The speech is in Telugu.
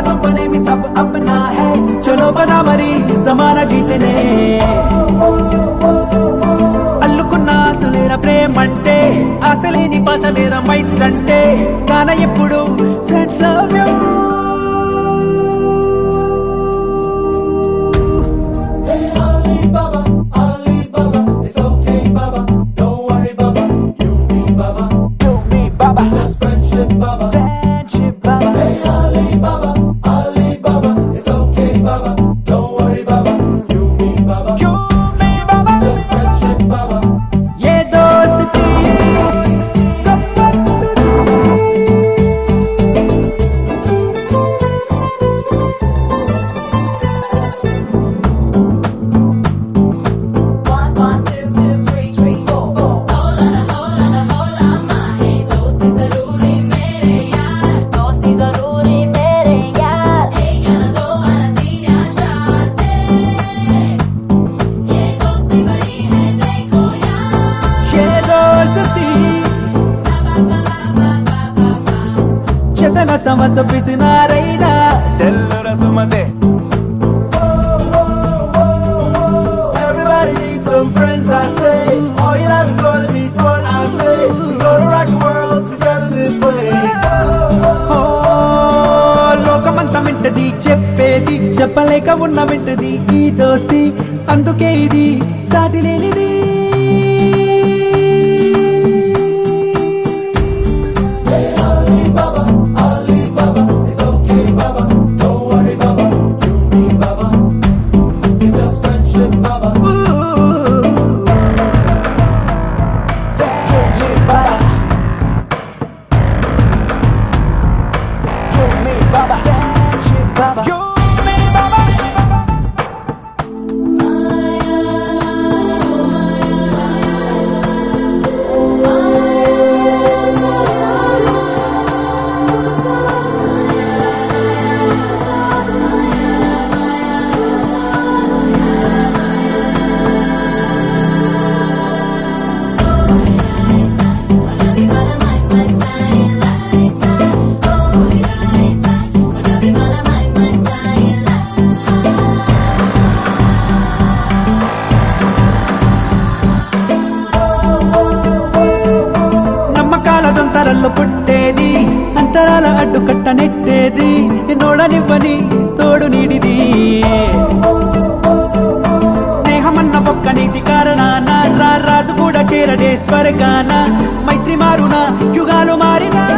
अपने भी सब अपना है चलो बना मरी जमाना जीतने అల్లుకున్న ఆశలేర ప్రేమంటే ఆశలేని పాసలేర మైత్రంటే కాన ఎప్పుడు friends love you Friendship, Baba. You, me, Baba. ये दोस्ती कब तक One, one, two, two, three, three, four, four. Hola, hola, hola, माहे दोस्ती जरूरी मेरे यार दोस्ती जरूरी मेरे यार एक आना दो आना तीन या चार ये दोस्ती बड़ी है देखो यार ये दोस्ती చేతన సమస్య పిసినారైనా చెల్లుర సుమతే Everybody needs some friends, I say. All your life is gonna be fun, I say. We're gonna rock the world together this way. ఓ, లోకమంతా వింటది చెప్పేది చెప్పలేక ఉన్న వింటది ఈ దోస్తి అందుకే ఇది సాటి లేనిది It's just friendship, Baba. मुझे भी माला माय माय साइन लाई सा कोई लाई सा मुझे भी माला माय माय साइन నమ్మకాల దొంతరల్లో పుట్టేది అంతరాల అడ్డుకట్ట నెట్టేది నోడనివ్వని తోడు నీడిది స్నేహమన్న ఒక్క నీతి కారణాన రా రాజు కూడా చేరడే స్వర్గాన మైత్రి మారున యుగాలు మారినా